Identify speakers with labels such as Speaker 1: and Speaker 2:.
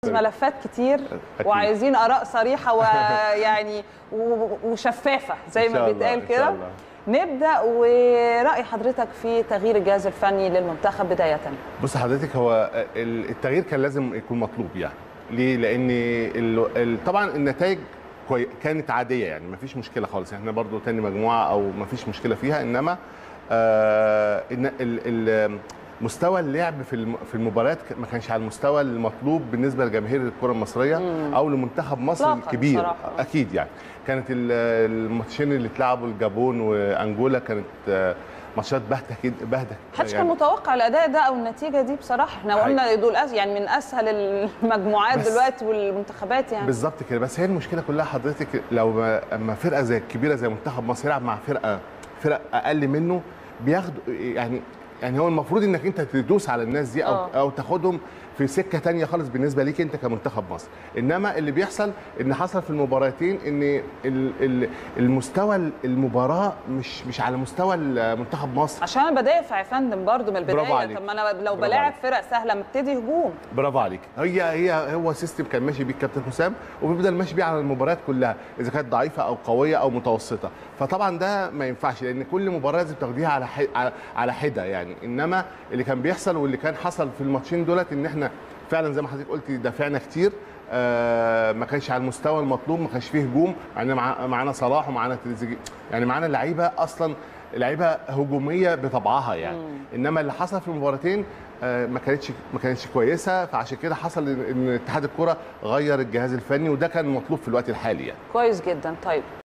Speaker 1: ملفات كتير
Speaker 2: أكيد.
Speaker 1: وعايزين اراء صريحه ويعني و- وشفافه زي
Speaker 2: إن
Speaker 1: ما
Speaker 2: شاء الله،
Speaker 1: بيتقال
Speaker 2: إن
Speaker 1: كده
Speaker 2: شاء الله.
Speaker 1: نبدا وراي حضرتك في تغيير الجهاز الفني للمنتخب بدايه
Speaker 2: بص حضرتك هو ال- التغيير كان لازم يكون مطلوب يعني ليه لان ال- ال- طبعا النتائج كوي... كانت عاديه يعني ما فيش مشكله خالص احنا برضو تاني مجموعه او ما فيش مشكله فيها انما آه إن ال... ال... مستوى اللعب في الم- في المباريات ك- ما كانش على المستوى المطلوب بالنسبه لجماهير الكره المصريه او لمنتخب مصر
Speaker 1: إطلاقاً
Speaker 2: الكبير
Speaker 1: بصراحة.
Speaker 2: اكيد يعني كانت ال- الماتشين اللي اتلعبوا الجابون وانجولا كانت آه، ماتشات باهته كده باهته
Speaker 1: محدش كان متوقع الاداء ده او النتيجه دي بصراحه احنا
Speaker 2: حقيقي.
Speaker 1: قلنا دول أس يعني من اسهل المجموعات
Speaker 2: بس-
Speaker 1: دلوقتي والمنتخبات يعني
Speaker 2: بالظبط كده بس هي المشكله كلها حضرتك لو ما- اما فرقه زي كبيره زي منتخب مصر يلعب مع فرقه فرق اقل منه بياخدوا يعني يعني هو المفروض انك انت تدوس على الناس دي او
Speaker 1: آه.
Speaker 2: او تاخدهم في سكه تانية خالص بالنسبه ليك انت كمنتخب مصر انما اللي بيحصل ان حصل في المباراتين ان ال- ال- المستوى المباراه مش مش على مستوى منتخب مصر
Speaker 1: عشان انا بدافع يا فندم برضو من
Speaker 2: برافو
Speaker 1: البدايه
Speaker 2: عليك.
Speaker 1: طب ما انا لو
Speaker 2: برافو
Speaker 1: بلاعب
Speaker 2: عليك.
Speaker 1: فرق سهله مبتدي هجوم
Speaker 2: برافو عليك هي هي هو سيستم كان ماشي بيه الكابتن حسام وبيفضل ماشي بيه على المباريات كلها اذا كانت ضعيفه او قويه او متوسطه فطبعا ده ما ينفعش لان كل مباراه لازم تاخديها على حي... على- على حده يعني انما اللي كان بيحصل واللي كان حصل في الماتشين دولت ان احنا فعلا زي ما حضرتك قلتي دافعنا كتير آه ما كانش على المستوى المطلوب ما كانش فيه هجوم معانا مع... معانا صلاح ومعانا تريزيجيه يعني معانا لعيبه اصلا لعيبه هجوميه بطبعها يعني انما اللي حصل في المباراتين آه، ما كانتش ما كانتش كويسه فعشان كده حصل ان إن اتحاد الكره غير الجهاز الفني وده كان مطلوب في الوقت الحالي يعني
Speaker 1: كويس جدا طيب